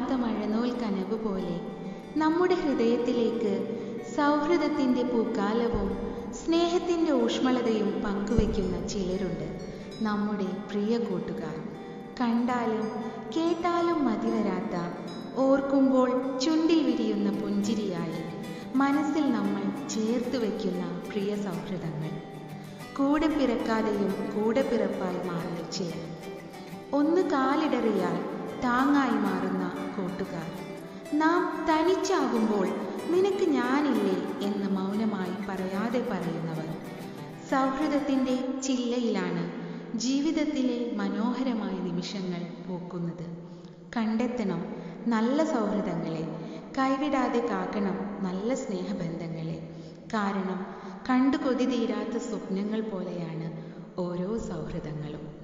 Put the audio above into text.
മായാത്ത മഴനൂൽ കനവ് പോലെ നമ്മുടെ ഹൃദയത്തിലേക്ക് സൗഹൃദത്തിൻ്റെ പൂക്കാലവും സ്നേഹത്തിൻ്റെ ഊഷ്മളതയും പങ്കുവയ്ക്കുന്ന ചിലരുണ്ട് നമ്മുടെ പ്രിയ കൂട്ടുകാർ കണ്ടാലും കേട്ടാലും മതിവരാത്ത ഓർക്കുമ്പോൾ ചുണ്ടിൽ വിരിയുന്ന പുഞ്ചിരിയായി മനസ്സിൽ നമ്മൾ ചേർത്ത് വയ്ക്കുന്ന പ്രിയ സൗഹൃദങ്ങൾ കൂടെ പിറക്കാതെയും കൂടെ പിറപ്പായി മാറിയ ചിലർ ഒന്ന് കാലിടറിയാൽ താങ്ങായി മാറുന്ന കൂട്ടുകാർ നാം തനിച്ചാകുമ്പോൾ നിനക്ക് ഞാനില്ലേ എന്ന് മൗനമായി പറയാതെ പറയുന്നവർ സൗഹൃദത്തിൻ്റെ ചില്ലയിലാണ് ജീവിതത്തിലെ മനോഹരമായ നിമിഷങ്ങൾ പൂക്കുന്നത് കണ്ടെത്തണം നല്ല സൗഹൃദങ്ങളെ കൈവിടാതെ കാക്കണം നല്ല സ്നേഹബന്ധങ്ങളെ കാരണം കണ്ടു കൊതി തീരാത്ത സ്വപ്നങ്ങൾ പോലെയാണ് ഓരോ സൗഹൃദങ്ങളും